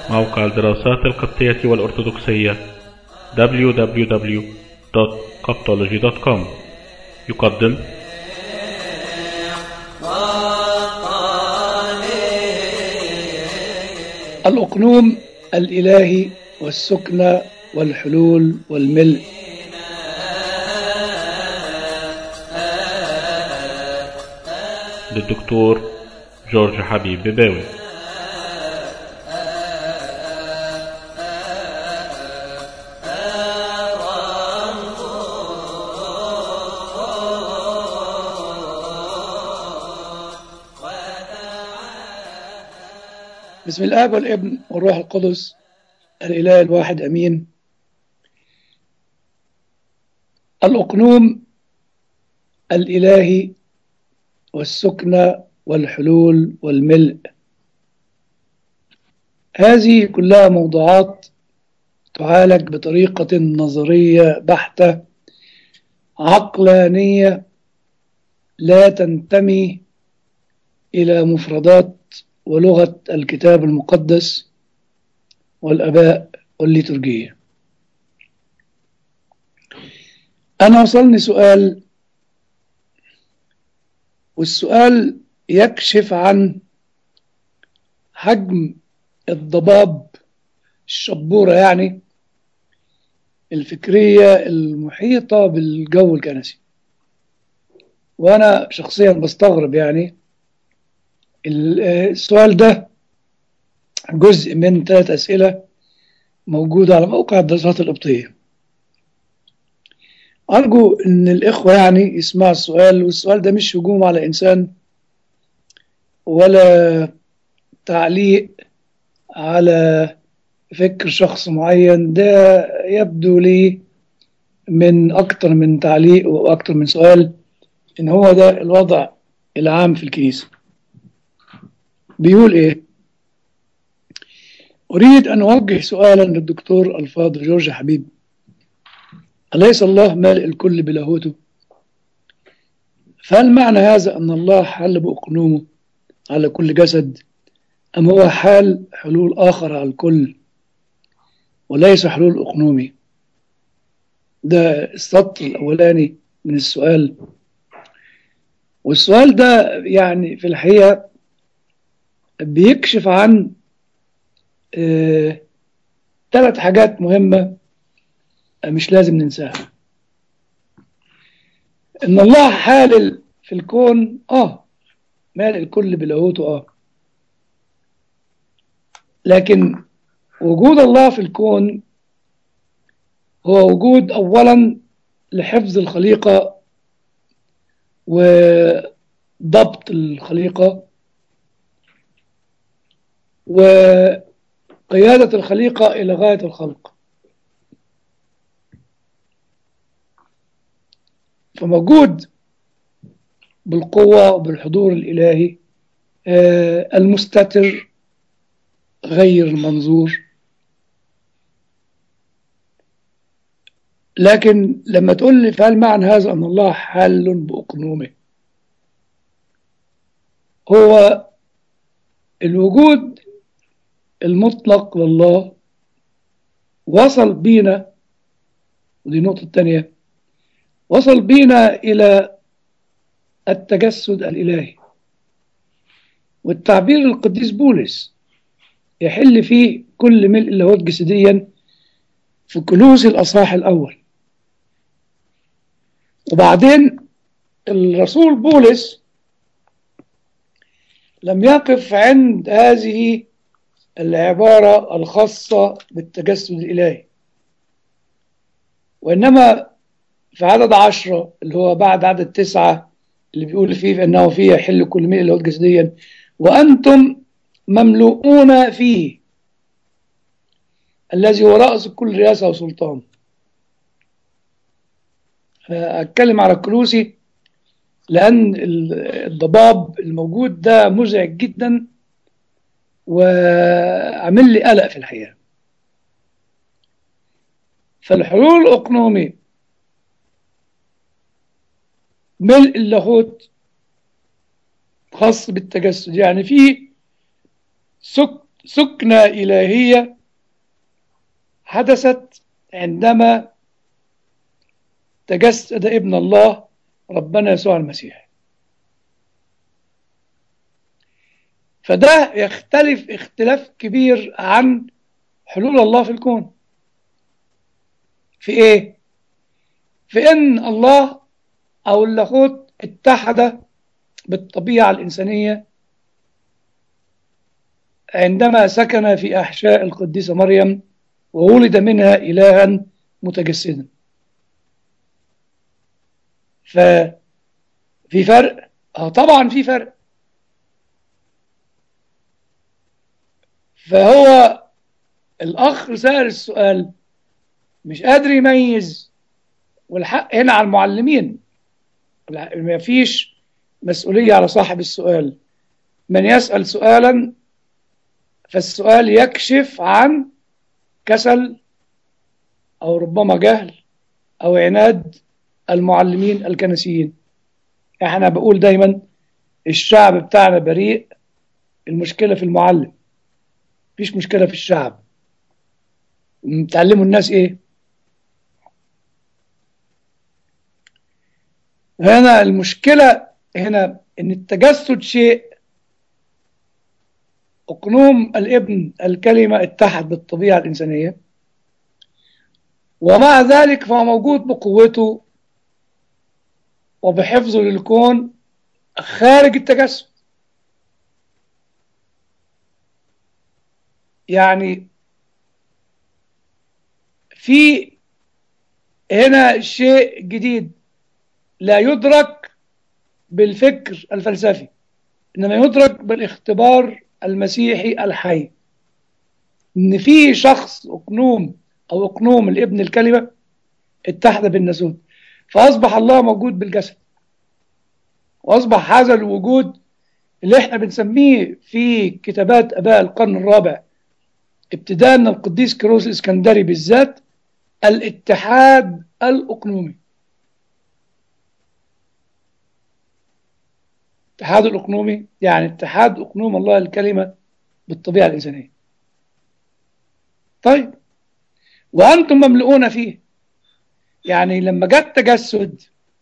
موقع الدراسات القبطية والأرثوذكسية www.coptology.com يقدم الأقنوم الإلهي والسكنى والحلول والملء للدكتور جورج حبيب بباوي بسم الآب والابن والروح القدس الإله الواحد أمين الأقنوم الإلهي والسكنى والحلول والملء هذه كلها موضوعات تعالج بطريقة نظرية بحتة عقلانية لا تنتمي إلى مفردات ولغة الكتاب المقدس والأباء والليتورجية أنا وصلني سؤال والسؤال يكشف عن حجم الضباب الشبورة يعني الفكرية المحيطة بالجو الكنسي وأنا شخصيا بستغرب يعني السؤال ده جزء من ثلاث أسئلة موجودة على موقع الدراسات القبطية أرجو أن الإخوة يعني يسمعوا السؤال والسؤال ده مش هجوم على إنسان ولا تعليق على فكر شخص معين ده يبدو لي من أكتر من تعليق وأكتر من سؤال إن هو ده الوضع العام في الكنيسة بيقول إيه أريد أن أوجه سؤالا للدكتور الفاضل جورج حبيب أليس الله مالئ الكل بلاهوته فهل معنى هذا أن الله حل بأقنومه على كل جسد أم هو حال حلول آخر على الكل وليس حلول أقنومي ده السطر الأولاني من السؤال والسؤال ده يعني في الحقيقة بيكشف عن ثلاث آه حاجات مهمة مش لازم ننساها ان الله حالل في الكون اه مالئ الكل بلاهوته اه لكن وجود الله في الكون هو وجود اولا لحفظ الخليقة وضبط الخليقة وقيادة الخليقة إلى غاية الخلق فموجود بالقوة وبالحضور الإلهي المستتر غير المنظور لكن لما تقول لي فهل معنى هذا أن الله حل بأقنومه هو الوجود المطلق لله وصل بينا ودي النقطة الثانية وصل بينا إلى التجسد الإلهي والتعبير القديس بولس يحل فيه كل ملء اللاهوت جسديا في كنوز الأصحاح الأول وبعدين الرسول بولس لم يقف عند هذه العبارة الخاصة بالتجسد الإلهي وإنما في عدد عشرة اللي هو بعد عدد تسعة اللي بيقول فيه فإنه فيه يحل كل ملء اللاهوت جسديا وأنتم مملوءون فيه الذي هو رأس كل رئاسة وسلطان أتكلم على الكلوسي لأن الضباب الموجود ده مزعج جدا وعمل لي قلق في الحقيقة فالحلول الأقنومي ملء اللاهوت خاص بالتجسد يعني في سك سكنة إلهية حدثت عندما تجسد ابن الله ربنا يسوع المسيح فده يختلف اختلاف كبير عن حلول الله في الكون في ايه في ان الله او اللاهوت اتحد بالطبيعة الإنسانية عندما سكن في أحشاء القديسة مريم وولد منها إلها متجسدا ففي فرق اه طبعا في فرق فهو الأخ سأل السؤال مش قادر يميز والحق هنا على المعلمين ما فيش مسؤولية على صاحب السؤال من يسأل سؤالا فالسؤال يكشف عن كسل أو ربما جهل أو عناد المعلمين الكنسيين احنا بقول دايما الشعب بتاعنا بريء المشكلة في المعلم مفيش مشكلة في الشعب تعلموا الناس ايه هنا المشكلة هنا ان التجسد شيء أقنوم الابن الكلمة اتحد بالطبيعة الإنسانية ومع ذلك فهو موجود بقوته وبحفظه للكون خارج التجسد يعني في هنا شيء جديد لا يدرك بالفكر الفلسفي إنما يدرك بالاختبار المسيحي الحي إن في شخص أقنوم أو أقنوم الابن الكلمة اتحد بالناسوت فأصبح الله موجود بالجسد وأصبح هذا الوجود اللي احنا بنسميه في كتابات أباء القرن الرابع ابتداء من القديس كيروس الإسكندري بالذات الاتحاد الأقنومي اتحاد الأقنومي يعني اتحاد أقنوم الله الكلمة بالطبيعة الإنسانية طيب وأنتم مملؤون فيه يعني لما جاء التجسد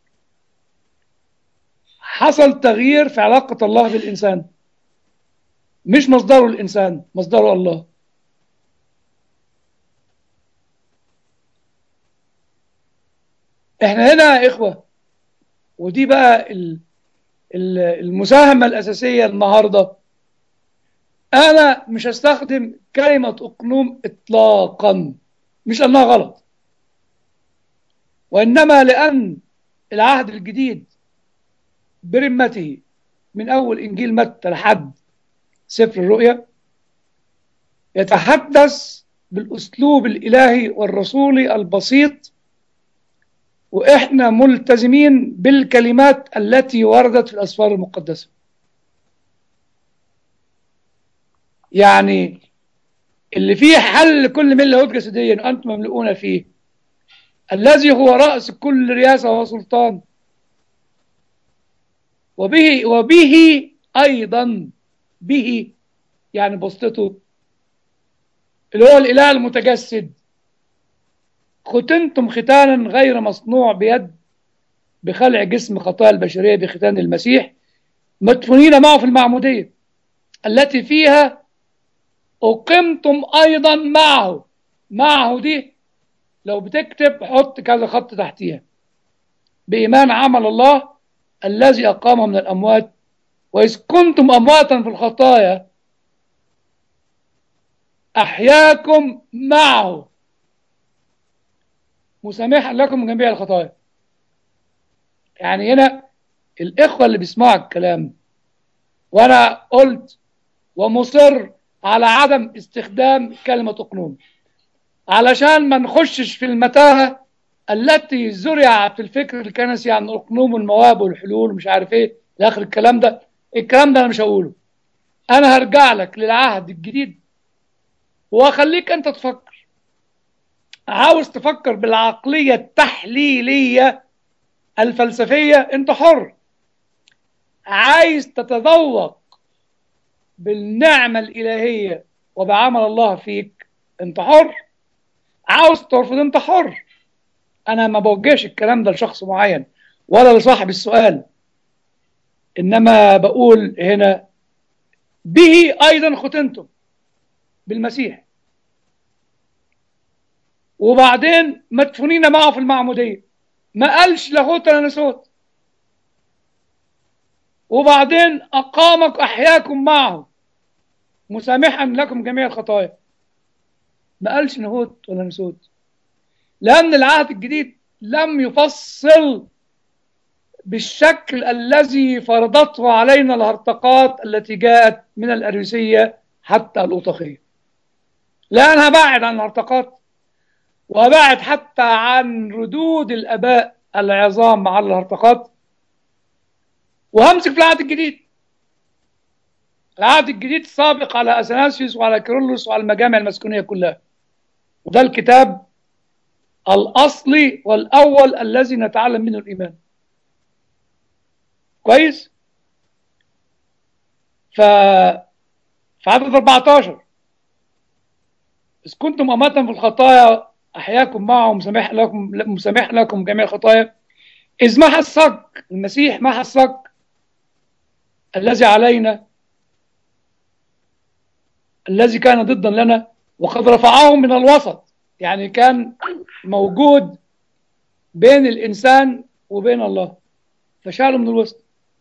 حصل تغيير في علاقة الله بالإنسان مش مصدره الإنسان مصدره الله احنا هنا يا إخوة ودي بقى المساهمة الأساسية النهاردة أنا مش هستخدم كلمة أقنوم إطلاقا مش أنها غلط وإنما لأن العهد الجديد برمته من أول إنجيل متى لحد سفر الرؤيا يتحدث بالأسلوب الإلهي والرسولي البسيط وإحنا ملتزمين بالكلمات التي وردت في الأسفار المقدسة يعني اللي فيه حل لكل من له جسديا أنتم مملؤون فيه الذي هو رأس كل رياسة وسلطان وبه وبه أيضا به يعني بسطته اللي هو الإله المتجسد ختنتم ختانا غير مصنوع بيد بخلع جسم خطايا البشرية بختان المسيح مدفونين معه في المعمودية التي فيها أقمتم أيضا معه معه دي لو بتكتب حط كذا خط تحتيها بإيمان عمل الله الذي أقامه من الأموات وإذ كنتم أمواتا في الخطايا أحياكم معه مسامحا لكم من جميع الخطايا يعني هنا الإخوة اللي بيسمعوا الكلام وأنا قلت ومصر على عدم استخدام كلمة أقنوم علشان ما نخشش في المتاهة التي زرع في الفكر الكنسي عن الأقنوم والمواب والحلول ومش عارف ايه لاخر الكلام ده الكلام ده انا مش هقوله انا هرجع لك للعهد الجديد واخليك انت تفكر عاوز تفكر بالعقلية التحليلية الفلسفية انت حر عايز تتذوق بالنعمة الإلهية وبعمل الله فيك انت حر عاوز ترفض انت حر انا ما بوجهش الكلام ده لشخص معين ولا لصاحب السؤال انما بقول هنا به ايضا ختنتم بالمسيح وبعدين مدفونين معه في المعموديه ما قالش لاهوت ولا نسوت وبعدين اقامك احياكم معه مسامحا لكم جميع الخطايا ما قالش نهوت ولا نسوت لأن العهد الجديد لم يفصل بالشكل الذي فرضته علينا الهرطقات التي جاءت من الأريسية حتى الأوطخية لا بعد عن الهرطقات وبعد حتى عن ردود الآباء العظام على الهرطقات وهمسك في العهد الجديد العهد الجديد سابق على أثناسيوس وعلى كيرلس وعلى المجامع المسكونية كلها وده الكتاب الأصلي والأول الذي نتعلم منه الإيمان كويس ف في عدد 14 إذ كنتم أماتا في الخطايا أحياكم معه مسامح لكم مسامح لكم جميع الخطايا إذ محى الصك المسيح محى الصك الذي علينا الذي كان ضدا لنا وقد رفعه من الوسط يعني كان موجود بين الإنسان وبين الله فشاله من الوسط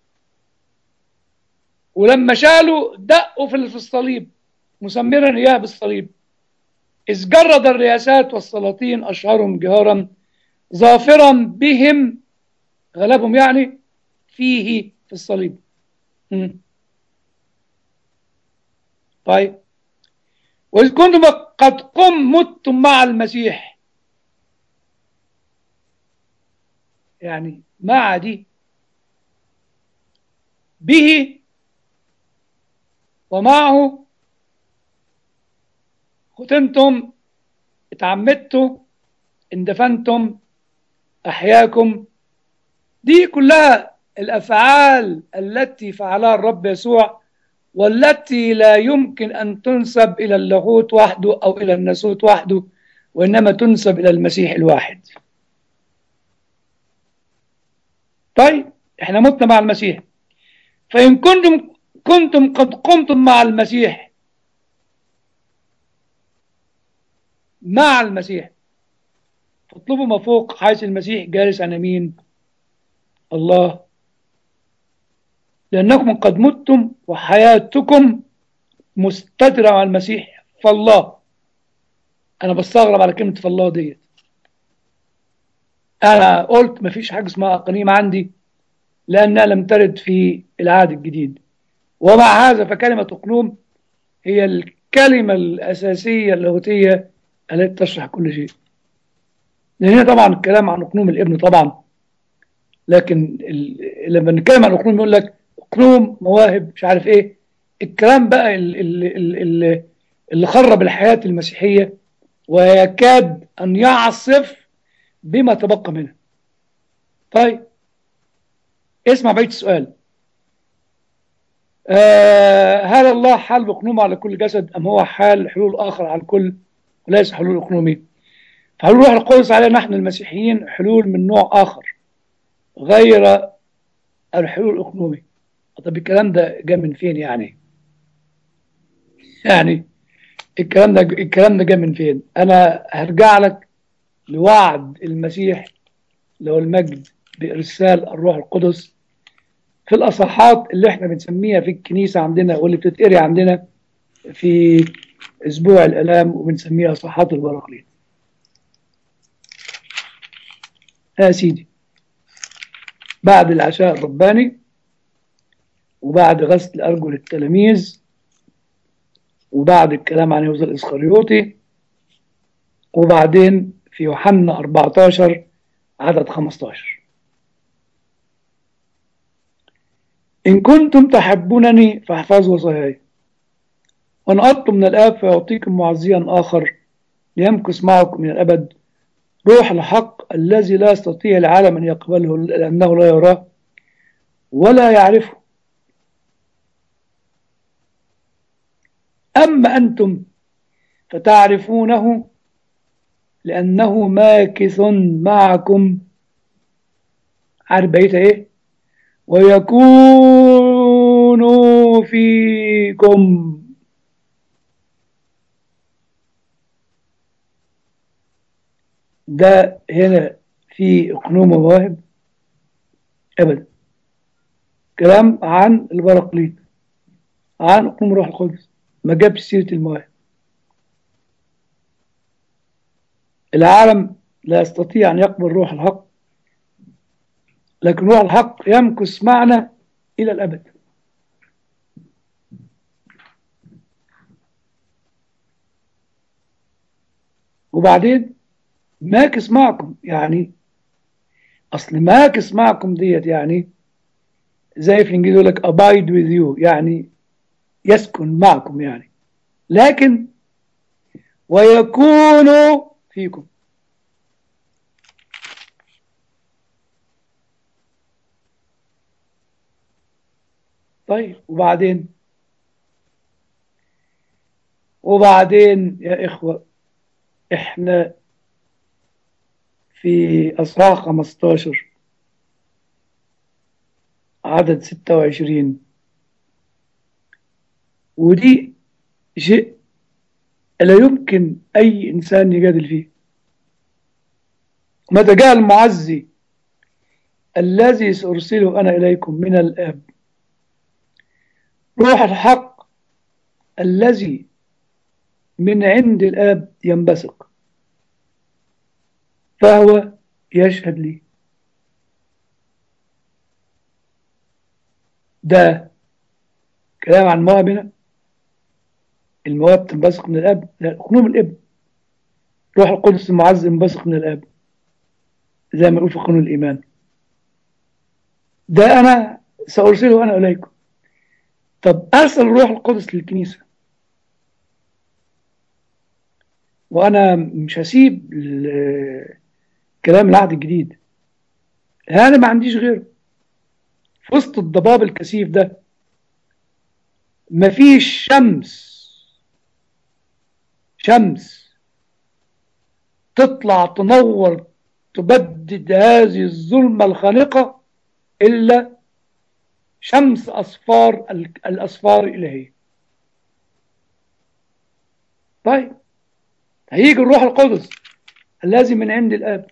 ولما شالوا دقوا في الصليب مسمرا إياه بالصليب إذ جرد الرياسات والسلاطين أشهرهم جهارا ظافرا بهم غلبهم يعني فيه في الصليب م. طيب وإذ كنتم قد قم متم مع المسيح يعني مع دي به ومعه ختنتم اتعمدتم اندفنتم احياكم دي كلها الافعال التي فعلها الرب يسوع والتي لا يمكن ان تنسب الى اللاهوت وحده او الى الناسوت وحده وانما تنسب الى المسيح الواحد طيب احنا متنا مع المسيح فان كنتم كنتم قد قمتم مع المسيح مع المسيح فاطلبوا ما فوق حيث المسيح جالس عن يمين الله لأنكم قد متم وحياتكم مستترة مع المسيح فالله أنا بستغرب على كلمة فالله ديت أنا قلت ما فيش حاجة اسمها أقانيم عندي لأنها لم ترد في العهد الجديد ومع هذا فكلمة أقلوم هي الكلمة الأساسية اللاهوتية التي تشرح كل شيء لأن طبعا الكلام عن أقنوم الابن طبعا لكن لما نتكلم عن أقنوم يقول لك أقنوم مواهب مش عارف إيه الكلام بقى اللي, اللي, اللي خرب الحياة المسيحية ويكاد أن يعصف بما تبقى منها طيب اسمع بيت السؤال آه هل الله حال بقنوم على كل جسد أم هو حال حلول آخر على الكل وليس حلول أقنومي فحلول روح القدس علينا نحن المسيحيين حلول من نوع آخر غير الحلول الأقنومي طب الكلام ده جاء من فين يعني يعني الكلام ده الكلام ده جاء من فين انا هرجع لك لوعد المسيح له المجد بارسال الروح القدس في الاصحاحات اللي احنا بنسميها في الكنيسه عندنا واللي بتتقري عندنا في اسبوع الالام وبنسميها اصحاحات البراقلين يا سيدي بعد العشاء الرباني وبعد غسل أرجل التلاميذ وبعد الكلام عن يوزا الإسخريوطي وبعدين في يوحنا 14 عدد 15 إن كنتم تحبونني فاحفظوا وصاياي وأن أطلب من الآب فيعطيكم معزيا آخر ليمكث معكم من الأبد روح الحق الذي لا يستطيع العالم أن يقبله لأنه لا يراه ولا يعرفه أما أنتم فتعرفونه لأنه ماكث معكم عارف بقيتها إيه ويكون فيكم ده هنا في اقنوم مواهب ابدا كلام عن البراقليط عن اقنوم روح القدس ما جابش سيره المواهب العالم لا يستطيع ان يقبل روح الحق لكن روح الحق يمكث معنا الى الابد وبعدين ماكس معكم يعني اصل ماكس معكم ديت يعني زي في الانجليزي يقول لك abide with you يعني يسكن معكم يعني لكن ويكون فيكم طيب وبعدين وبعدين يا إخوة إحنا في أصحاح 15 عدد 26 ودي شيء لا يمكن أي إنسان يجادل فيه متى جاء المعزي الذي سأرسله أنا إليكم من الآب روح الحق الذي من عند الآب ينبثق فهو يشهد لي ده كلام عن موهب هنا المواد تنبثق من الاب لا قانون الابن روح القدس المعز ينبثق من الاب زي ما يقول في قانون الايمان ده انا سارسله انا اليكم طب ارسل الروح القدس للكنيسه وانا مش هسيب كلام العهد الجديد انا ما عنديش غيره في وسط الضباب الكثيف ده مفيش شمس شمس تطلع تنور تبدد هذه الظلمة الخانقة إلا شمس أصفار الأصفار الإلهية طيب هيجي الروح القدس الذي من عند الآب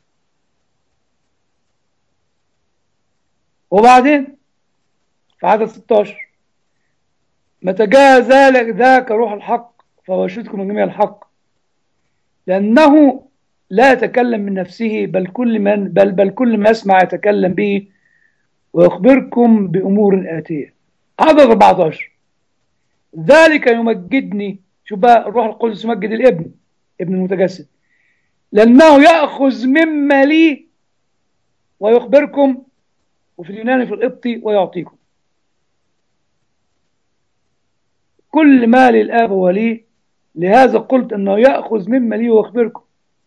وبعدين في عدد 16 متى جاء ذلك ذاك روح الحق فهو يشهدكم من جميع الحق لأنه لا يتكلم من نفسه بل كل من بل بل كل ما يسمع يتكلم به ويخبركم بأمور آتية عدد 14 ذلك يمجدني شوف بقى الروح القدس يمجد الابن ابن المتجسد لأنه يأخذ مما لي ويخبركم وفي اليوناني في القبطي ويعطيكم كل ما للآب ولي لهذا قلت أنه يأخذ مما لي ويخبركم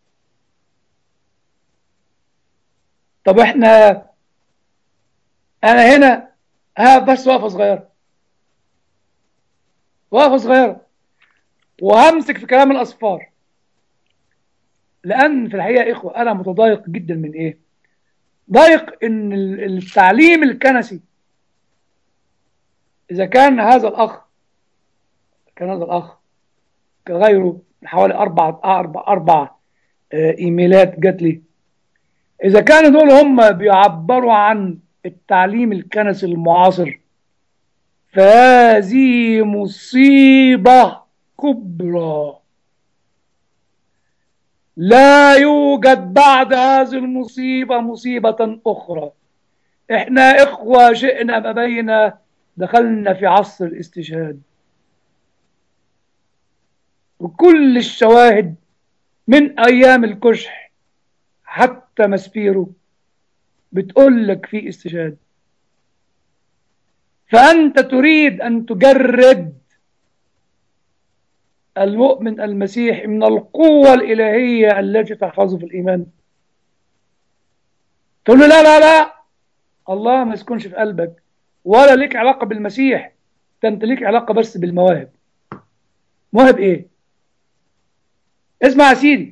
طب احنا انا هنا ها بس وقفه صغيره وقفه صغيره وهمسك في كلام الاصفار لان في الحقيقه يا اخوه انا متضايق جدا من ايه ضايق ان التعليم الكنسي اذا كان هذا الاخ كان هذا الاخ كغيره حوالي اربع اربع اربع ايميلات جات لي اذا كانوا دول هم بيعبروا عن التعليم الكنسي المعاصر فهذه مصيبة كبرى لا يوجد بعد هذه المصيبة مصيبة أخرى إحنا إخوة شئنا ما بينا دخلنا في عصر الاستشهاد وكل الشواهد من أيام الكشح حتى مسبيرو بتقول لك في استشهاد فأنت تريد أن تجرد المؤمن المسيحي من القوة الإلهية التي تحفظه في الإيمان تقول له لا لا لا الله ما يسكنش في قلبك ولا ليك علاقة بالمسيح ده أنت ليك علاقة بس بالمواهب مواهب ايه اسمع يا سيدي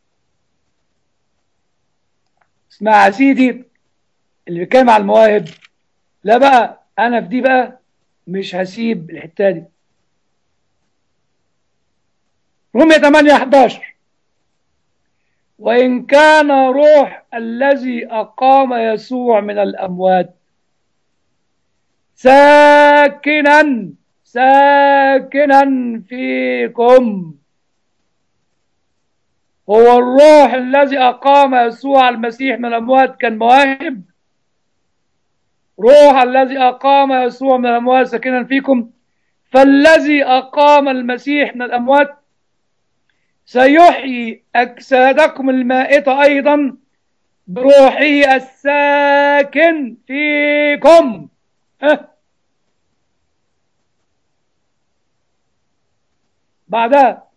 اسمع يا سيدي اللي بيتكلم على المواهب لا بقى انا في دي بقى مش هسيب الحته دي رومية 8 11 وإن كان روح الذي أقام يسوع من الأموات ساكنا ساكنا فيكم هو الروح الذي أقام يسوع المسيح من الأموات كان مواهب روح الذي أقام يسوع من الأموات ساكنا فيكم فالذي أقام المسيح من الأموات سيحيي أجسادكم المائتة أيضا بروحه الساكن فيكم أه. بعدها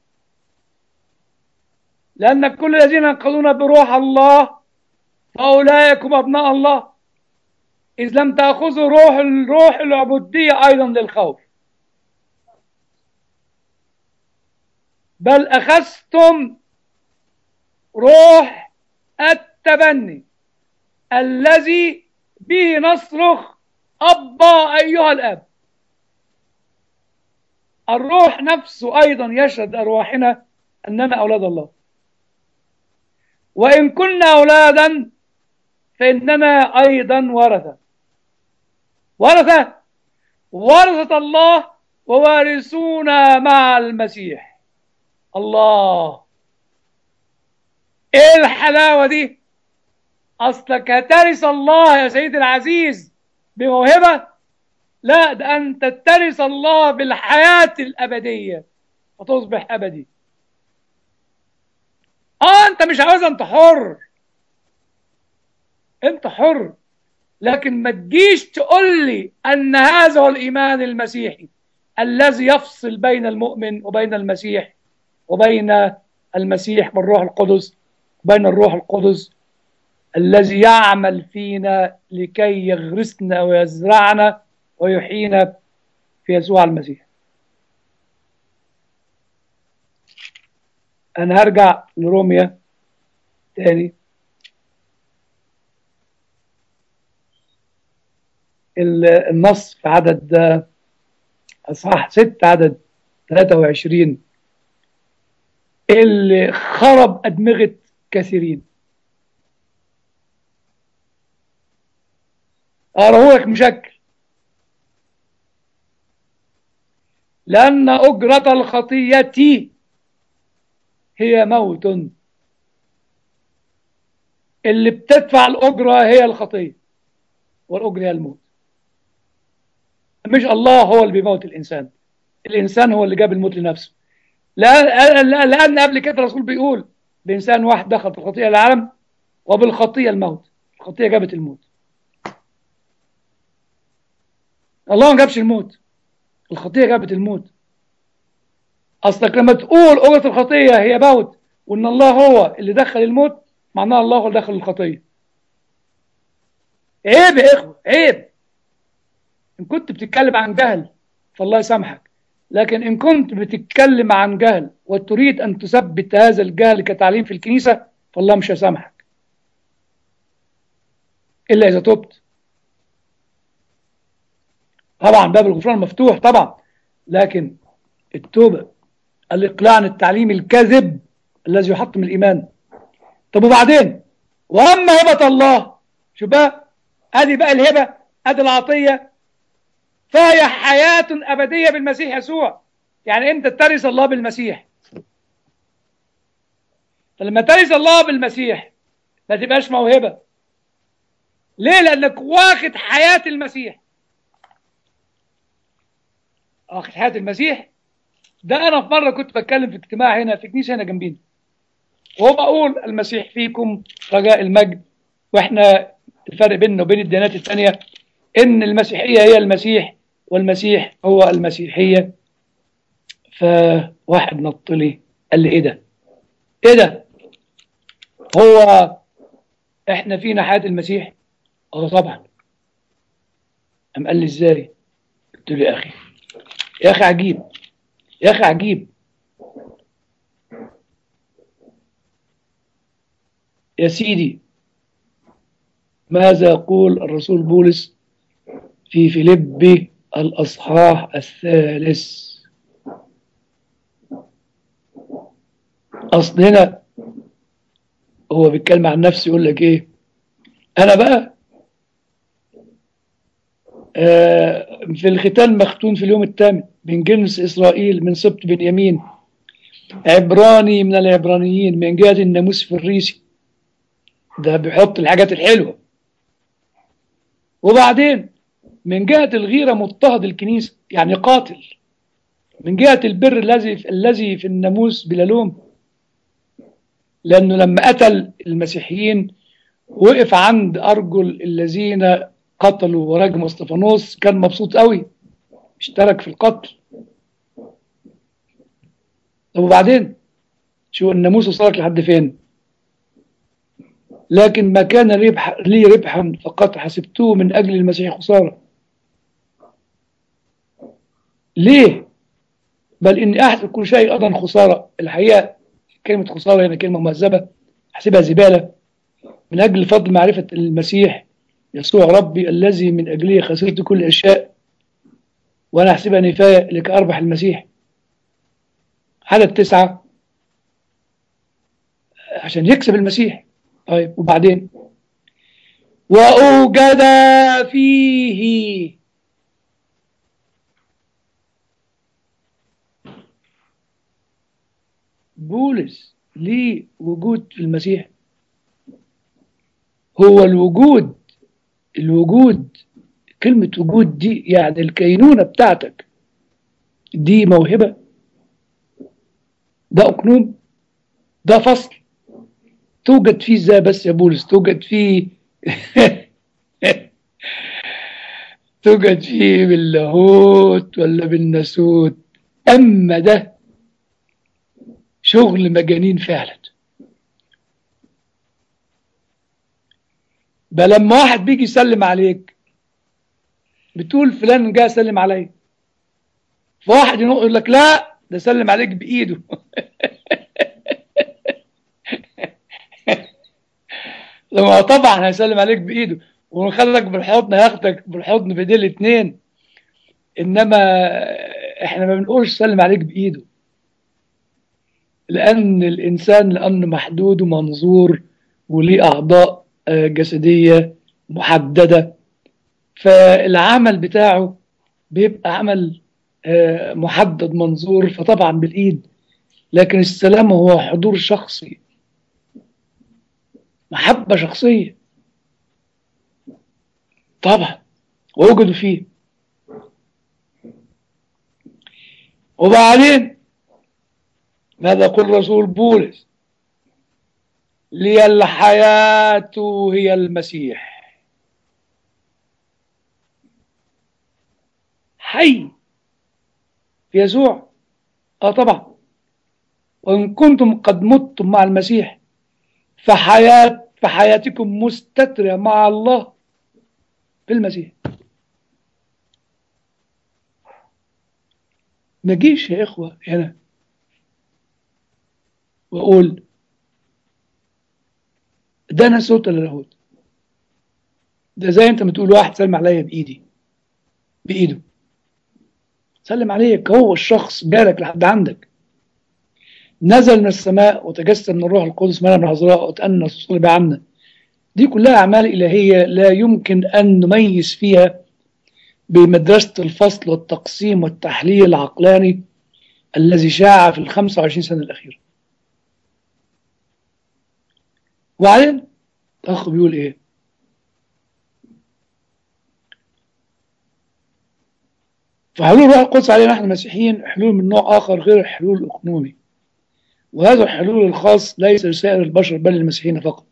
لأن كل الذين ينقضون بروح الله فأولئك هم أبناء الله إذ لم تأخذوا روح الروح العبودية أيضا للخوف بل أخذتم روح التبني الذي به نصرخ أبا أيها الأب الروح نفسه أيضا يشهد أرواحنا أننا أولاد الله وإن كنا أولادا فإننا أيضا ورثة ورثة ورثة الله ووارثون مع المسيح الله ايه الحلاوة دي اصلك هترث الله يا سيدي العزيز بموهبة لا ده انت ترث الله بالحياة الابدية وتصبح ابدي اه انت مش عاوز انت حر انت حر لكن ما تجيش تقول لي ان هذا هو الايمان المسيحي الذي يفصل بين المؤمن وبين المسيح وبين المسيح والروح القدس بين الروح القدس الذي يعمل فينا لكي يغرسنا ويزرعنا ويحيينا في يسوع المسيح انا هرجع لروميا تاني النص في عدد اصحاح 6 عدد 23 اللي خرب أدمغة كثيرين أقرأه لك مشكل لأن أجرة الخطية هي موت اللي بتدفع الأجرة هي الخطية والأجرة هي الموت مش الله هو اللي بيموت الإنسان الإنسان هو اللي جاب الموت لنفسه لأن, لأن قبل كده الرسول بيقول بإنسان واحد دخل في الخطيئة العالم وبالخطيئة الموت الخطيئة جابت الموت الله ما جابش الموت الخطيئة جابت الموت أصلك لما تقول أجرة الخطية هي موت وإن الله هو اللي دخل الموت معناها الله هو اللي دخل الخطية عيب يا إخوة عيب إن كنت بتتكلم عن جهل فالله يسامحك لكن إن كنت بتتكلم عن جهل وتريد أن تثبت هذا الجهل كتعليم في الكنيسة فالله مش هيسامحك إلا إذا تبت طبعا باب الغفران مفتوح طبعا لكن التوبة الإقلاع عن التعليم الكاذب الذي يحطم الإيمان طب وبعدين وأما هبة الله شو بقى أدي بقى الهبة أدي العطية فهي حياة أبدية بالمسيح يسوع يعني أنت ترث الله بالمسيح فلما ترث الله بالمسيح ما تبقاش موهبة ليه لأنك واخد حياة المسيح واخد حياة المسيح ده أنا في مرة كنت بتكلم في اجتماع هنا في كنيسة هنا جنبينا وهو بقول المسيح فيكم رجاء المجد واحنا الفرق بيننا وبين الديانات الثانية ان المسيحية هي المسيح والمسيح هو المسيحية فواحد نط لي قال لي ايه ده ايه ده هو احنا فينا حياة المسيح اه طبعا قام قال لي ازاي قلت له يا اخي يا اخي عجيب يا اخي عجيب يا سيدي ماذا يقول الرسول بولس في فيليبي الأصحاح الثالث أصل هنا هو بيتكلم عن نفسه يقول لك إيه أنا بقى آه في الختان مختون في اليوم الثامن من جنس إسرائيل من سبط بنيامين عبراني من العبرانيين من جهة الناموس الفريسي ده بيحط الحاجات الحلوة وبعدين من جهة الغيرة مضطهد الكنيسة يعني قاتل من جهة البر الذي الذي في الناموس بلا لوم لأنه لما قتل المسيحيين وقف عند أرجل الذين قتلوا ورجموا استفانوس كان مبسوط قوي اشترك في القتل طب وبعدين شو الناموس وصلك لحد فين لكن ما كان ربح لي ربحا فقد حسبته من أجل المسيح خسارة ليه بل إني أحسب كل شيء أيضا خسارة الحقيقة كلمة خسارة هنا كلمة مهذبة أحسبها زبالة من أجل فضل معرفة المسيح يسوع ربي الذي من أجله خسرت كل الأشياء وأنا أحسبها نفاية لكي أربح المسيح عدد تسعة عشان يكسب المسيح طيب وبعدين وأوجد فيه بولس ليه وجود في المسيح هو الوجود الوجود كلمة وجود دي يعني الكينونة بتاعتك دي موهبة ده أقنوم ده فصل توجد فيه ازاي بس يا بولس توجد فيه توجد فيه باللاهوت ولا بالناسوت أما ده شغل مجانين فعلا بل لما واحد بيجي يسلم عليك بتقول فلان جاي يسلم عليا فواحد يقول لك لا ده سلم عليك بايده لما طبعا هيسلم عليك بايده ونخلك بالحضن هياخدك بالحضن بايديه الاثنين انما احنا ما بنقولش سلم عليك بايده لان الانسان لانه محدود ومنظور وليه اعضاء جسديه محدده فالعمل بتاعه بيبقى عمل محدد منظور فطبعا بالايد لكن السلام هو حضور شخصي محبة شخصية طبعا ووجدوا فيه وبعدين ماذا يقول رسول بولس لي الحياة هي المسيح حي في يسوع اه طبعا وإن كنتم قد متم مع المسيح فحياة فحياتكم مستترة مع الله في المسيح ما جيش يا إخوة هنا وأقول ده أنا صوت اللاهوت ده زي أنت ما تقول واحد سلم عليا بإيدي بإيده سلم عليك هو الشخص جالك لحد عندك نزل من السماء وتجسد من الروح القدس مريم العذراء وتأنس وصلب عنا دي كلها أعمال إلهية لا يمكن أن نميز فيها بمدرسة الفصل والتقسيم والتحليل العقلاني الذي شاع في ال 25 سنة الأخيرة وبعدين الأخ بيقول إيه فحلول الروح القدس علينا نحن المسيحيين حلول من نوع آخر غير الحلول الأقنومي وهذا الحلول الخاص ليس لسائر البشر بل للمسيحيين فقط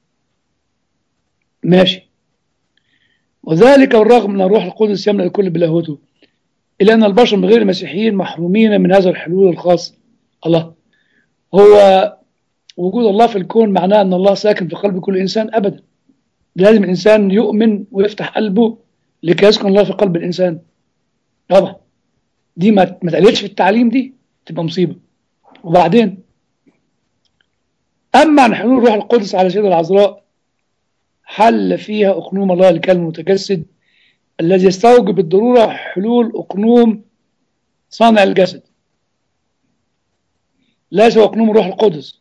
ماشي وذلك والرغم من الروح القدس يملأ الكل بلاهوته إلا أن البشر من غير المسيحيين محرومين من هذا الحلول الخاص الله هو وجود الله في الكون معناه أن الله ساكن في قلب كل إنسان أبدا لازم الإنسان يؤمن ويفتح قلبه لكي يسكن الله في قلب الإنسان طبعا دي ما ما تقللش في التعليم دي تبقى مصيبة وبعدين أما عن حلول روح القدس على سيدة العذراء حل فيها أقنوم الله الكلم المتجسد الذي يستوجب بالضرورة حلول أقنوم صانع الجسد ليس أقنوم روح القدس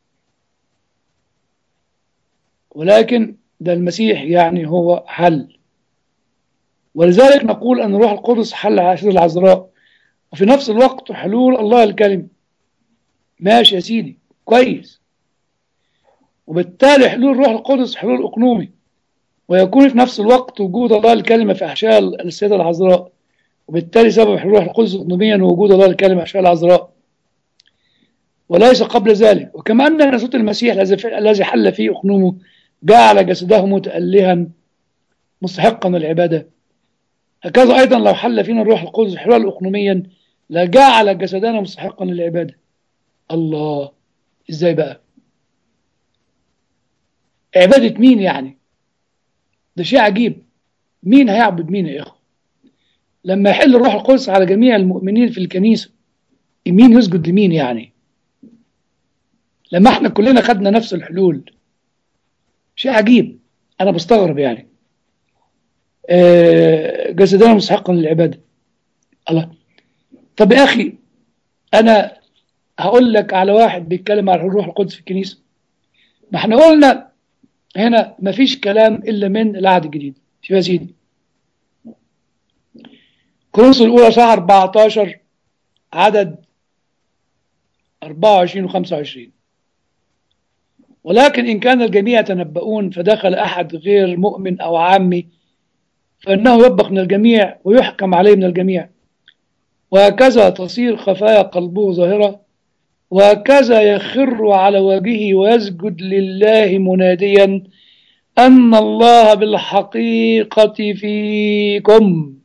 ولكن ده المسيح يعني هو حل ولذلك نقول أن روح القدس حل على سيدة العذراء وفي نفس الوقت حلول الله الكلم ماشي يا سيدي كويس وبالتالي حلول روح القدس حلول أقنومي ويكون في نفس الوقت وجود الله الكلمة في أحشاء السيدة العذراء وبالتالي سبب حلول روح القدس أقنوميا هو وجود الله الكلمة في أحشاء العذراء وليس قبل ذلك وكما أن ناسوت المسيح الذي حل فيه أقنومه جعل جسده متألها مستحقا للعبادة هكذا أيضا لو حل فينا الروح القدس حلول أقنوميا لجعل جسدنا مستحقا للعبادة الله إزاي بقى عبادة مين يعني ده شيء عجيب مين هيعبد مين يا إخوة لما يحل الروح القدس على جميع المؤمنين في الكنيسة مين يسجد لمين يعني لما احنا كلنا خدنا نفس الحلول شيء عجيب انا بستغرب يعني آه جسدنا مستحقا للعباده الله طب يا اخي انا هقول لك على واحد بيتكلم على الروح القدس في الكنيسه ما احنا قلنا هنا ما فيش كلام الا من العهد الجديد شوف يا سيدي كورنثوس الاولى صح 14 عدد 24 و 25 ولكن إن كان الجميع يتنبؤون فدخل أحد غير مؤمن أو عامي فإنه يطبخ من الجميع ويحكم عليه من الجميع وهكذا تصير خفايا قلبه ظاهرة وهكذا يخر على وجهه ويسجد لله مناديا أن الله بالحقيقة فيكم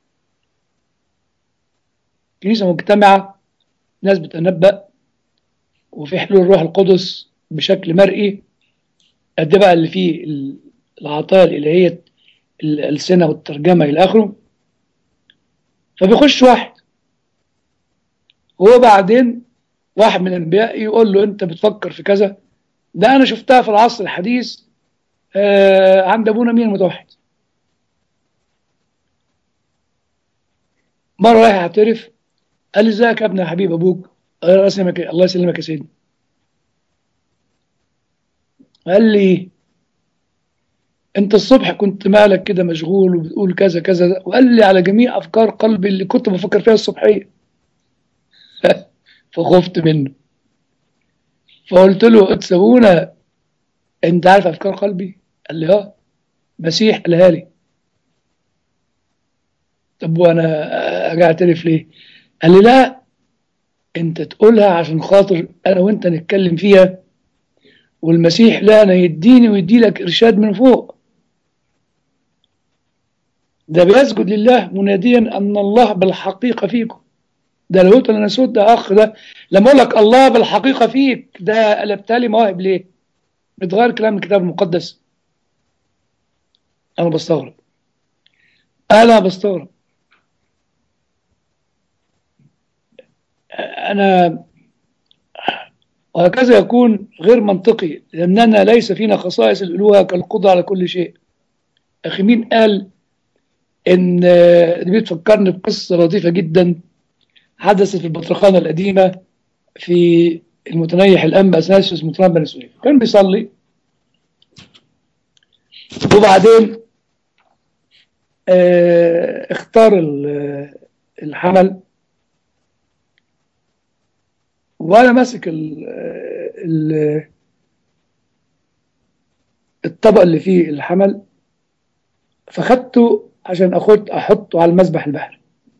كنيسة مجتمعة ناس بتنبأ وفي حلول الروح القدس بشكل مرئي قد بقى اللي فيه العطايا الإلهية الألسنة والترجمة إلى آخره فبيخش واحد هو بعدين واحد من الأنبياء يقول له أنت بتفكر في كذا ده أنا شفتها في العصر الحديث آه عند أبونا مين المتوحد مرة رايح أعترف قال لي ازيك يا ابني يا حبيب أبوك الله يسلمك الله يسلمك يا سيدي قال لي انت الصبح كنت مالك كده مشغول وبتقول كذا كذا وقال لي على جميع افكار قلبي اللي كنت بفكر فيها الصبحيه فخفت منه فقلت له اتسابونا انت عارف افكار قلبي قال لي اه مسيح قالها لي طب وانا اجي اعترف ليه قال لي لا انت تقولها عشان خاطر انا وانت نتكلم فيها والمسيح لا أنا يديني ويدي لك إرشاد من فوق ده بيسجد لله مناديا أن الله بالحقيقة فيكم ده لو قلت أنا سود ده أخ ده لما أقول لك الله بالحقيقة فيك ده قلبتها لي مواهب ليه؟ بتغير كلام الكتاب المقدس أنا بستغرب أنا بستغرب أنا وهكذا يكون غير منطقي لأننا ليس فينا خصائص الألوهة كالقدرة على كل شيء أخي مين قال إن دي بتفكرني بقصة لطيفة جدا حدثت في البطرخانة القديمة في المتنيح الأنبا أثناسيوس مطران بني سويف كان بيصلي وبعدين اه اختار الحمل وانا ماسك ال ال الطبق اللي فيه الحمل فخدته عشان اخد احطه على المسبح البحري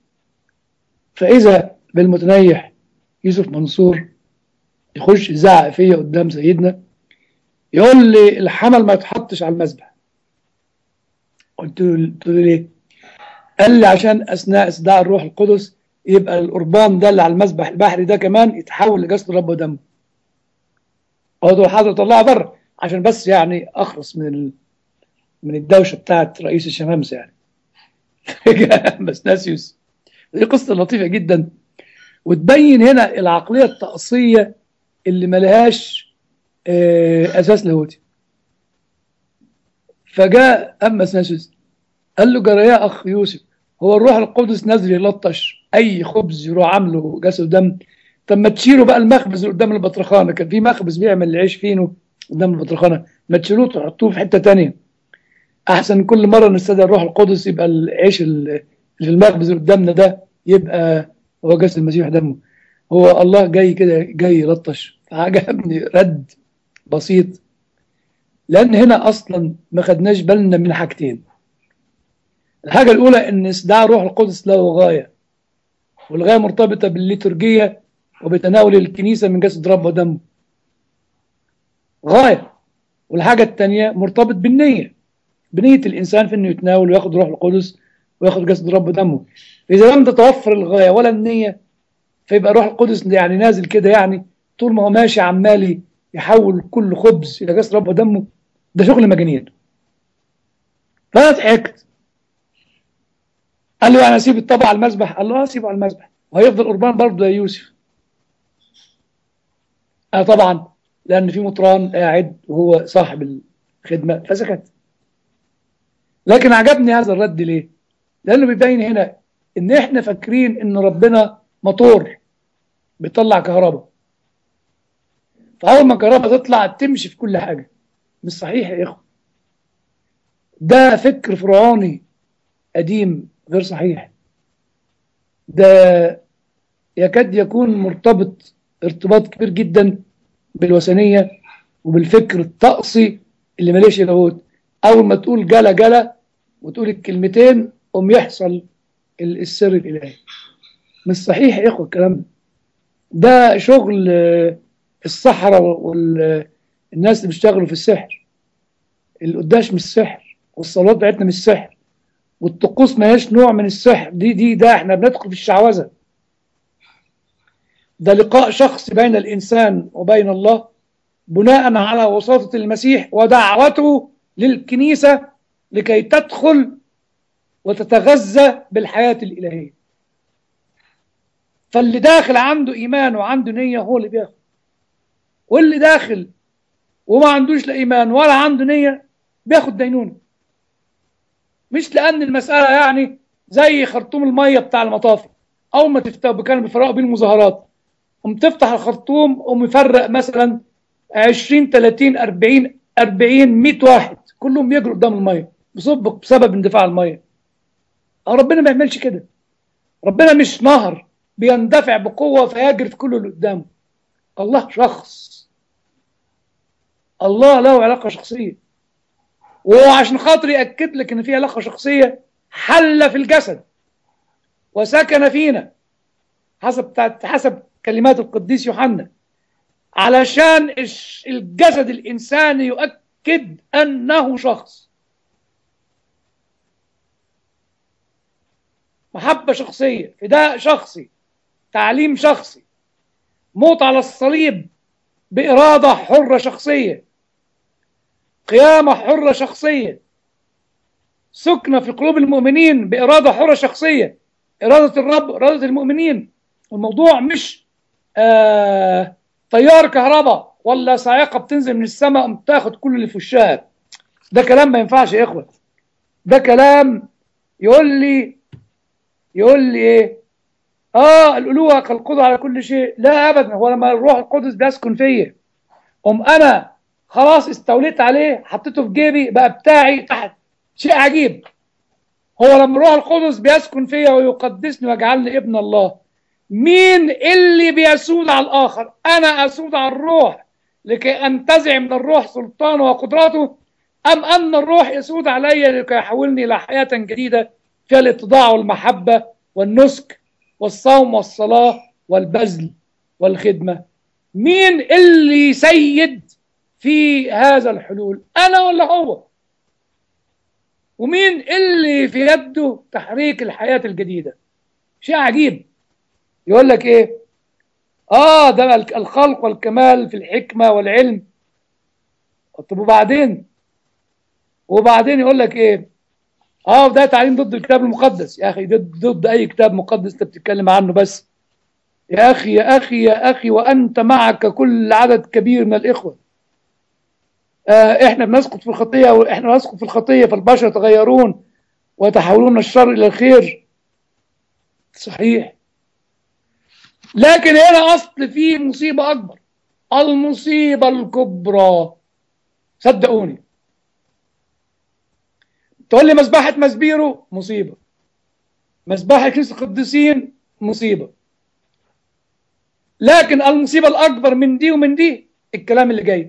فاذا بالمتنيح يوسف منصور يخش يزعق فيا قدام سيدنا يقول لي الحمل ما يتحطش على المسبح قلت له قلت له ليه؟ قال لي عشان اثناء اصداع الروح القدس يبقى القربان ده اللي على المسبح البحري ده كمان يتحول لجسد الرب ودمه قلت له حاضر طلعها بره عشان بس يعني اخلص من ال... من الدوشه بتاعت رئيس الشمامسه يعني بس ناسيوس دي قصه لطيفه جدا وتبين هنا العقليه التقصيه اللي ملهاش آه، اساس لاهوتي فجاء اما سناسوس قال له جرى يا اخ يوسف هو الروح القدس نازل يلطش اي خبز يروح عامله جسد ودم طب ما تشيلوا بقى المخبز اللي قدام البطرخانه كان في مخبز بيعمل العيش فينه قدام البطرخانه ما تشيلوه تحطوه في حته تانية احسن كل مره نستدعي الروح القدس يبقى العيش اللي في المخبز اللي قدامنا ده يبقى هو جسد المسيح دمه هو الله جاي كده جاي يلطش فعجبني رد بسيط لان هنا اصلا ما خدناش بالنا من حاجتين الحاجه الاولى ان استدعاء الروح القدس له غايه والغايه مرتبطه بالليتورجيه وبتناول الكنيسه من جسد رب ودمه غايه والحاجه الثانيه مرتبط بالنيه بنيه الانسان في انه يتناول وياخد روح القدس وياخد جسد رب ودمه اذا لم تتوفر الغايه ولا النيه فيبقى روح القدس يعني نازل كده يعني طول ما هو ماشي عمال يحول كل خبز الى جسد رب ودمه ده شغل مجانين فانا ضحكت قال له يعني اسيب الطبق على المذبح قال له اه سيبه على المذبح وهيفضل قربان برضه يا يوسف انا طبعا لان في مطران قاعد وهو صاحب الخدمه فسكت لكن عجبني هذا الرد ليه لانه بيبين هنا ان احنا فاكرين ان ربنا موتور بيطلع كهرباء فاول ما الكهرباء تطلع تمشي في كل حاجه مش صحيح يا اخوه ده فكر فرعوني قديم غير صحيح ده يكاد يكون مرتبط ارتباط كبير جدا بالوثنيه وبالفكر الطقسي اللي ماليش لاهوت اول ما تقول جلا جلا وتقول الكلمتين قوم يحصل السر الالهي مش صحيح يا اخوه الكلام ده ده شغل الصحراء والناس اللي بيشتغلوا في السحر القداش مش سحر والصلوات بتاعتنا مش سحر والطقوس ما هيش نوع من السحر دي دي ده احنا بندخل في الشعوذه ده لقاء شخصي بين الانسان وبين الله بناء على وساطه المسيح ودعوته للكنيسه لكي تدخل وتتغذى بالحياه الالهيه فاللي داخل عنده ايمان وعنده نيه هو اللي بياخد واللي داخل وما عندوش لا ايمان ولا عنده نيه بياخد دينونه مش لان المساله يعني زي خرطوم الميه بتاع المطافي اول ما تفتح كانوا بيفرقوا بين المظاهرات قوم تفتح الخرطوم قوم يفرق مثلا 20 30 40 40 100 واحد كلهم بيجروا قدام الميه بسبب بسبب اندفاع الميه ربنا ما يعملش كده ربنا مش نهر بيندفع بقوه فيجري في كل اللي قدامه الله شخص الله له علاقه شخصيه وعشان خاطر ياكد لك ان في علاقه شخصيه حل في الجسد وسكن فينا حسب حسب كلمات القديس يوحنا علشان الجسد الانساني يؤكد انه شخص محبه شخصيه فداء شخصي تعليم شخصي موت على الصليب باراده حره شخصيه قيامه حره شخصيه سكنه في قلوب المؤمنين باراده حره شخصيه اراده الرب اراده المؤمنين الموضوع مش آه تيار كهرباء ولا صاعقه بتنزل من السماء بتاخد كل اللي في وشها ده كلام ما ينفعش يا اخوه ده كلام يقول لي يقول لي ايه اه الالوهه كالقدره على كل شيء لا ابدا هو لما الروح القدس بيسكن فيا ام انا خلاص استوليت عليه حطيته في جيبي بقى بتاعي تحت شيء عجيب هو لما الروح القدس بيسكن فيا ويقدسني ويجعلني ابن الله مين اللي بيسود على الآخر أنا أسود على الروح لكي أنتزع من الروح سلطانه وقدراته أم أن الروح يسود علي لكي يحولني إلى حياة جديدة فيها الاتضاع والمحبة والنسك والصوم والصلاة والبذل والخدمة مين اللي سيد في هذا الحلول أنا ولا هو ومين اللي في يده تحريك الحياة الجديدة شيء عجيب يقول لك ايه اه ده الخلق والكمال في الحكمة والعلم طب وبعدين وبعدين يقول لك ايه اه ده تعليم ضد الكتاب المقدس يا اخي ضد, ضد اي كتاب مقدس انت بتتكلم عنه بس يا اخي يا اخي يا اخي وانت معك كل عدد كبير من الاخوه آه احنا بنسقط في الخطيه واحنا بنسقط في الخطيه فالبشر يتغيرون ويتحولون من الشر الى الخير صحيح لكن هنا اصل في مصيبه اكبر المصيبه الكبرى صدقوني تقول لي مذبحه مسبيرو مصيبه مذبحه كنيسه القديسين مصيبه لكن المصيبه الاكبر من دي ومن دي الكلام اللي جاي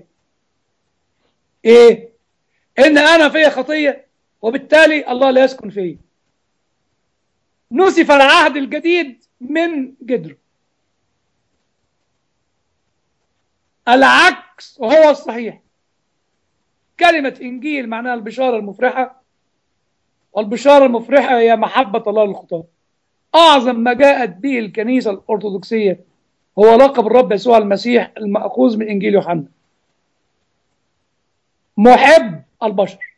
ايه ان انا فيا خطيه وبالتالي الله لا يسكن فيا نسف العهد الجديد من جدره العكس وهو الصحيح كلمة إنجيل معناها البشارة المفرحة والبشارة المفرحة هي محبة الله للخطاة أعظم ما جاءت به الكنيسة الأرثوذكسية هو لقب الرب يسوع المسيح المأخوذ من إنجيل يوحنا محب البشر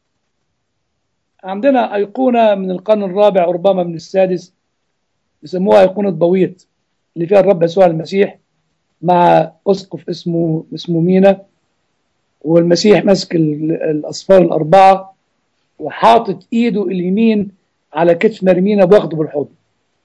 عندنا أيقونة من القرن الرابع ربما من السادس يسموها أيقونة بويط اللي فيها الرب يسوع المسيح مع أسقف اسمه اسمه مينا والمسيح ماسك الأصفار الأربعة وحاطط إيده اليمين على كتف مرمينا واخده بالحضن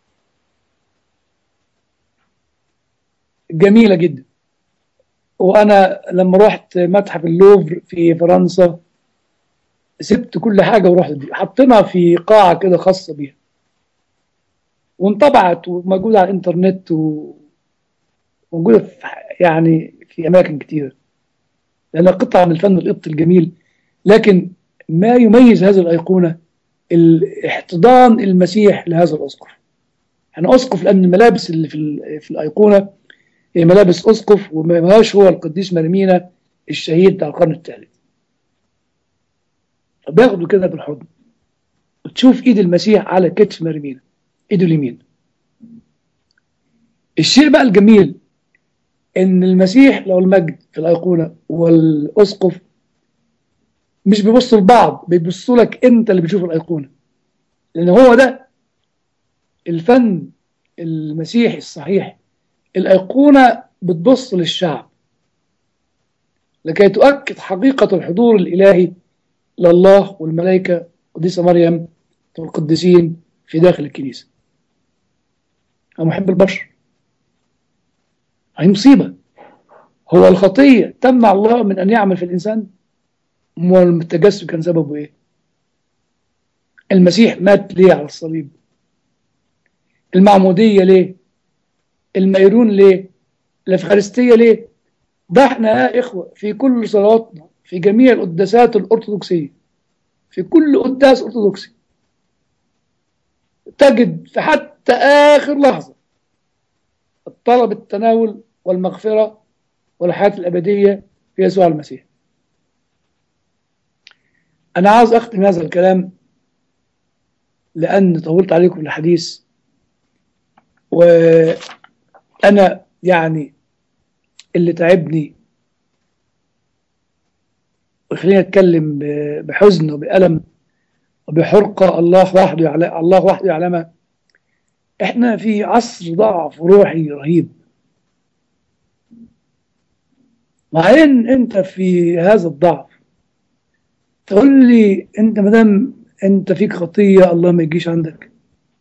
جميلة جدا وأنا لما رحت متحف اللوفر في فرنسا سبت كل حاجة ورحت دي حطينا في قاعة كده خاصة بيها وانطبعت وموجودة على الإنترنت وموجودة في يعني في أماكن كتيرة لأنها قطعة من الفن القبطي الجميل لكن ما يميز هذه الأيقونة احتضان المسيح لهذا الأسقف يعني أسقف لأن الملابس اللي في, في الأيقونة هي ملابس أسقف وما هوش هو القديس مرمينا الشهيد بتاع القرن الثالث بياخده كده بالحضن وتشوف ايد المسيح على كتف مرمينا ايده اليمين الشيء بقى الجميل ان المسيح لو المجد في الايقونه والاسقف مش بيبصوا لبعض بيبصوا لك انت اللي بتشوف الايقونه لان هو ده الفن المسيحي الصحيح الايقونه بتبص للشعب لكي تؤكد حقيقه الحضور الالهي لله والملائكه قديسه مريم والقديسين في داخل الكنيسه انا محب البشر هي مصيبه هو الخطيه تمنع الله من ان يعمل في الانسان والتجسد كان سببه ايه المسيح مات ليه على الصليب المعموديه ليه الميرون ليه الافخارستيه ليه ده احنا يا اخوه في كل صلواتنا في جميع القداسات الارثوذكسيه في كل قداس ارثوذكسي تجد في حتى اخر لحظه الطلب التناول والمغفره والحياه الابديه في يسوع المسيح انا عاوز اختم هذا الكلام لان طولت عليكم الحديث وانا يعني اللي تعبني وخليني اتكلم بحزن وبألم وبحرقة الله وحده يعلم الله وحده يعلمها احنا في عصر ضعف روحي رهيب وبعدين انت في هذا الضعف تقول لي انت مدام انت فيك خطية الله ما يجيش عندك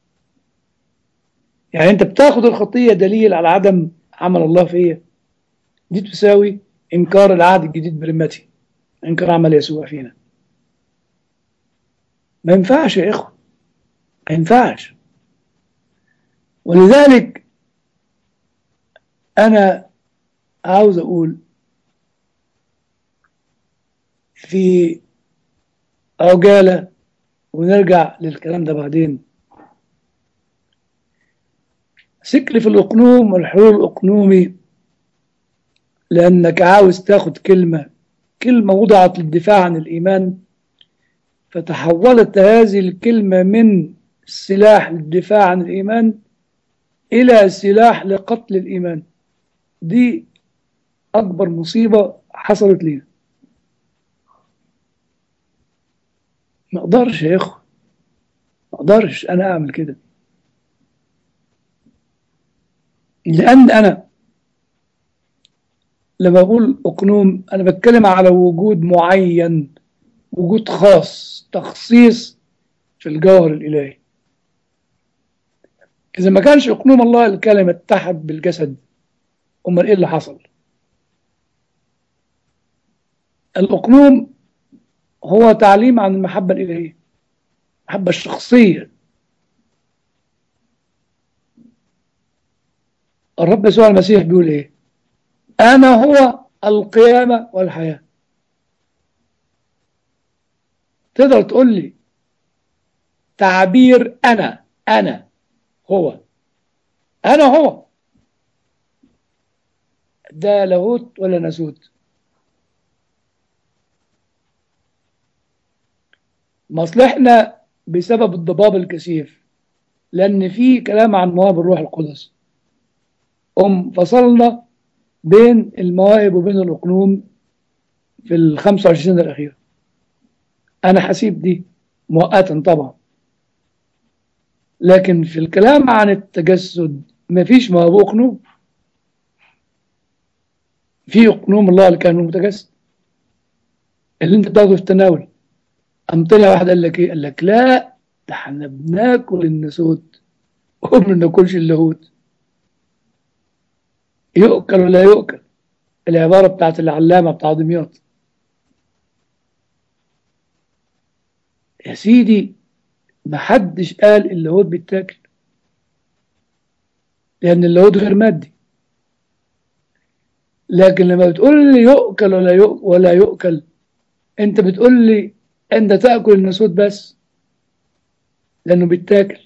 يعني انت بتاخد الخطية دليل على عدم عمل الله فيا دي تساوي انكار العهد الجديد برمتي انكار عمل يسوع فينا ما ينفعش يا اخوة ما ينفعش ولذلك انا عاوز اقول في عجالة ونرجع للكلام ده بعدين سكر في الأقنوم والحلول الأقنومي لأنك عاوز تاخد كلمة كلمة وضعت للدفاع عن الإيمان فتحولت هذه الكلمة من سلاح للدفاع عن الإيمان إلى سلاح لقتل الإيمان دي أكبر مصيبة حصلت لينا ما اقدرش يا اخو ما اقدرش انا اعمل كده لان انا لما أقول أقنوم أنا بتكلم على وجود معين وجود خاص تخصيص في الجوهر الإلهي إذا ما كانش أقنوم الله الكلمة اتحد بالجسد أمال إيه اللي حصل الأقنوم هو تعليم عن المحبة الإلهية المحبة الشخصية الرب يسوع المسيح بيقول إيه أنا هو القيامة والحياة تقدر تقول لي تعبير أنا أنا هو أنا هو ده لاهوت ولا ناسوت مصلحنا بسبب الضباب الكثيف لأن في كلام عن مواهب الروح القدس أم فصلنا بين المواهب وبين الأقنوم في ال 25 سنة الأخيرة أنا حسيب دي مؤقتا طبعا لكن في الكلام عن التجسد مفيش مواهب أقنوم في أقنوم الله اللي كان متجسد اللي أنت بتاخده في التناول قام طلع واحد قال لك إيه؟ قال لك لا ده احنا بناكل النسوت وما بناكلش اللاهوت يؤكل ولا يؤكل العبارة بتاعت العلامة بتاع دمياط يا سيدي محدش قال اللاهوت بيتاكل لأن اللاهوت غير مادي لكن لما بتقول لي يؤكل ولا يؤكل ولا يؤكل انت بتقول لي انت تاكل النسوت بس لانه بيتاكل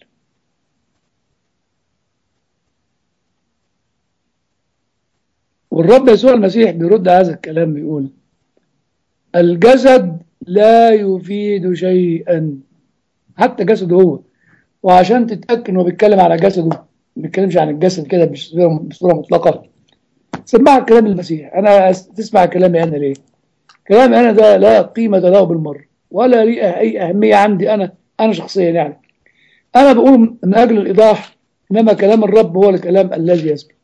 والرب يسوع المسيح بيرد هذا الكلام بيقول الجسد لا يفيد شيئا حتى جسده هو وعشان تتاكد انه بيتكلم على جسده ما بيتكلمش عن الجسد كده بصوره مطلقه سمع كلام المسيح انا تسمع كلامي انا ليه كلامي انا ده لا قيمه له بالمره ولا ليه اي اهميه عندي انا انا شخصيا يعني انا بقول من اجل الايضاح انما كلام الرب هو الكلام الذي يثبت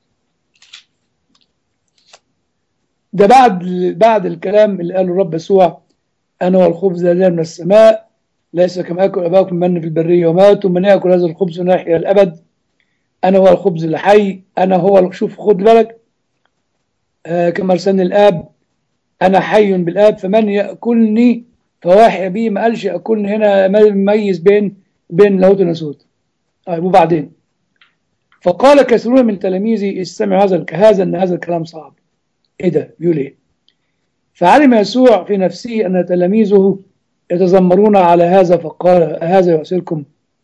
ده بعد بعد الكلام اللي قاله الرب يسوع انا والخبز الذي من السماء ليس كما اكل اباكم من في البريه وماتوا من ياكل هذا الخبز ونحيا الابد انا هو الخبز الحي انا هو شوف خد بالك آه كما ارسلني الاب انا حي بالاب فمن ياكلني فواحي بي ما قالش ياكلني هنا مميز بين بين لاهوت وناسوت طيب وبعدين فقال كثيرون من تلاميذي استمعوا هذا هذا ان هذا الكلام صعب ايه ده بيقول ايه فعلم يسوع في نفسه ان تلاميذه يتذمرون على هذا فقال هذا يؤسركم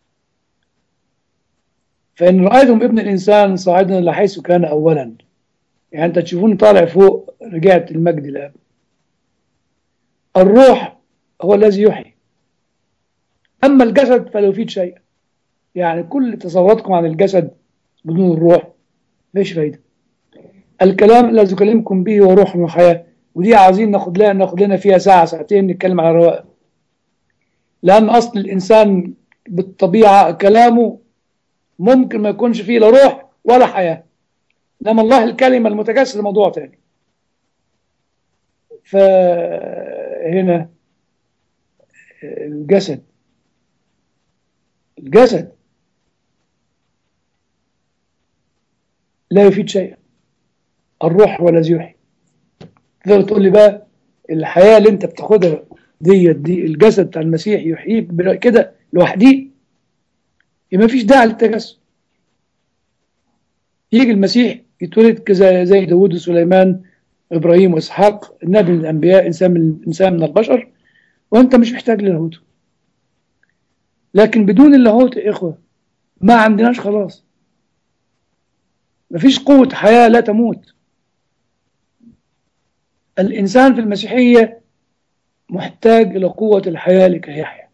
فإن رأيتم ابن الإنسان صاعدا لحيث كان أولا يعني أنت تشوفوني طالع فوق رجعت المجد الآب الروح هو الذي يحيي أما الجسد فلا يفيد شيئا يعني كل تصوراتكم عن الجسد بدون الروح مفيش فايدة الكلام الذي أكلمكم به هو روح وحياة ودي عايزين ناخد لها ناخد لنا فيها ساعة ساعتين نتكلم على رواق لأن أصل الإنسان بالطبيعة كلامه ممكن ما يكونش فيه لا روح ولا حياة إنما الله الكلمة المتجسد موضوع تاني فهنا الجسد الجسد لا يفيد شيئا الروح هو الذي يحيي تقدر تقول لي بقى الحياة اللي انت بتاخدها ديت دي الجسد بتاع المسيح يحييك كده لوحديه يبقى مفيش داعي للتجسد يجي المسيح يتولد كذا زي داوود وسليمان ابراهيم واسحاق النبي من الانبياء انسان من انسان من البشر وانت مش محتاج للاهوت لكن بدون اللاهوت يا اخوه ما عندناش خلاص مفيش قوة حياة لا تموت الإنسان في المسيحية محتاج إلى قوة الحياة لكي يحيا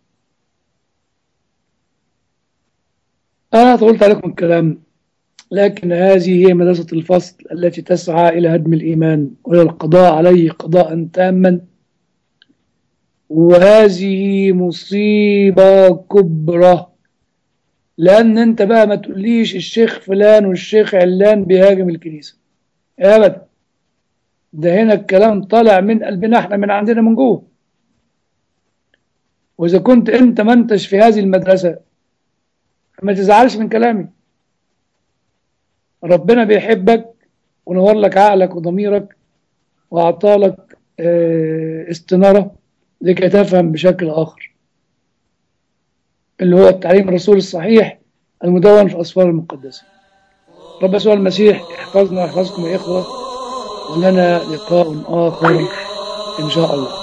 أنا طولت عليكم الكلام لكن هذه هي مدرسة الفصل التي تسعى إلى هدم الإيمان وإلى القضاء عليه قضاء تاما وهذه مصيبة كبرى لأن أنت بقى ما تقوليش الشيخ فلان والشيخ علان بيهاجم الكنيسة أبدا ده هنا الكلام طالع من قلبنا احنا من عندنا من جوه واذا كنت انت ما انتش في هذه المدرسه ما تزعلش من كلامي ربنا بيحبك ونور لك عقلك وضميرك واعطالك اه استناره لكي تفهم بشكل اخر اللي هو التعليم الرسول الصحيح المدون في الاسفار المقدسه رب يسوع المسيح يحفظنا ويحفظكم يا اخوه ولنا لقاء اخر ان شاء الله